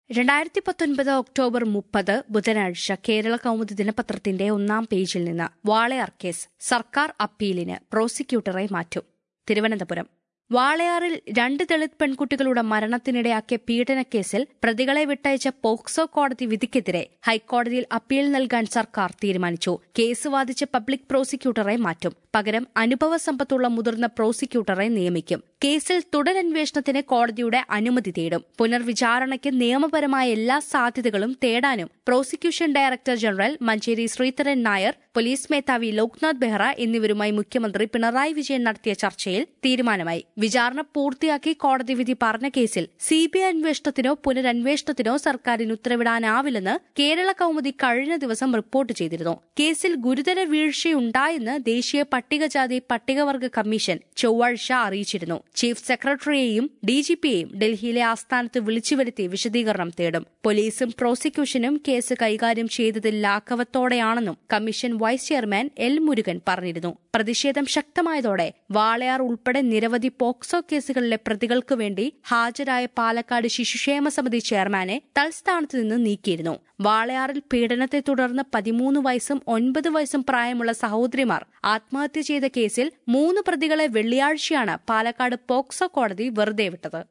രണ്ടായിരത്തി പത്തൊൻപത് ഒക്ടോബർ മുപ്പത് ബുധനാഴ്ച കേരള കൗമുദി ദിനപത്രത്തിന്റെ ഒന്നാം പേജിൽ നിന്ന് വാളയാർ കേസ് സർക്കാർ അപ്പീലിന് പ്രോസിക്യൂട്ടറെ മാറ്റും തിരുവനന്തപുരം വാളയാറിൽ രണ്ട് ദളിത് പെൺകുട്ടികളുടെ മരണത്തിനിടയാക്കിയ പീഡനക്കേസിൽ പ്രതികളെ വിട്ടയച്ച പോക്സോ കോടതി വിധിക്കെതിരെ ഹൈക്കോടതിയിൽ അപ്പീൽ നൽകാൻ സർക്കാർ തീരുമാനിച്ചു കേസ് വാദിച്ച പബ്ലിക് പ്രോസിക്യൂട്ടറെ മാറ്റും പകരം അനുഭവ സമ്പത്തുള്ള മുതിർന്ന പ്രോസിക്യൂട്ടറെ നിയമിക്കും കേസിൽ തുടരന്വേഷണത്തിന് കോടതിയുടെ അനുമതി തേടും പുനർവിചാരണയ്ക്ക് നിയമപരമായ എല്ലാ സാധ്യതകളും തേടാനും prosecution director general Mancheri Sreedharan Nair police മേധാവി ലോക്നാഥ് ബെഹ്റ എന്നിവരുമായി മുഖ്യമന്ത്രി പിണറായി വിജയൻ നടത്തിയ ചർച്ചയിൽ തീരുമാനമായി വിചാരണ പൂർത്തിയാക്കി കോടതി വിധി പറഞ്ഞ കേസിൽ സിബിഐ അന്വേഷണത്തിനോ പുനരന്വേഷണത്തിനോ സർക്കാരിന് ഉത്തരവിടാനാവില്ലെന്ന് കേരള കൌമുദി കഴിഞ്ഞ ദിവസം റിപ്പോർട്ട് ചെയ്തിരുന്നു കേസിൽ ഗുരുതര വീഴ്ചയുണ്ടായെന്ന് ദേശീയ പട്ടികജാതി പട്ടികവർഗ കമ്മീഷൻ ചൊവ്വാഴ്ച അറിയിച്ചിരുന്നു ചീഫ് സെക്രട്ടറിയെയും ഡിജിപിയെയും ഡൽഹിയിലെ ആസ്ഥാനത്ത് വിളിച്ചുവരുത്തി വിശദീകരണം തേടും പോലീസും പ്രോസിക്യൂഷനും കേസ് കൈകാര്യം ചെയ്തതിൽ ലാഘവത്തോടെയാണെന്നും commission vice chairman L Murugan പറഞ്ഞിരുന്നു പ്രതിഷേധം ശക്തമായതോടെ വാളയാർ ഉൾപ്പെടെ നിരവധി പോക്സോ കേസുകളിലെ പ്രതികൾക്ക് വേണ്ടി ഹാജരായ പാലക്കാട് ശിശുക്ഷേമ സമിതി ചെയർമാനെ തൽസ്ഥാനത്ത് നിന്ന് നീക്കിയിരുന്നു വാളയാറിൽ പീഡനത്തെ തുടർന്ന് പതിമൂന്ന് വയസ്സും ഒൻപത് വയസ്സും പ്രായമുള്ള സഹോദരിമാർ ആത്മഹത്യ ചെയ്ത കേസിൽ മൂന്ന് പ്രതികളെ വെള്ളിയാഴ്ചയാണ് പാലക്കാട് പോക്സോ കോടതി വെറുതെ വിട്ടത്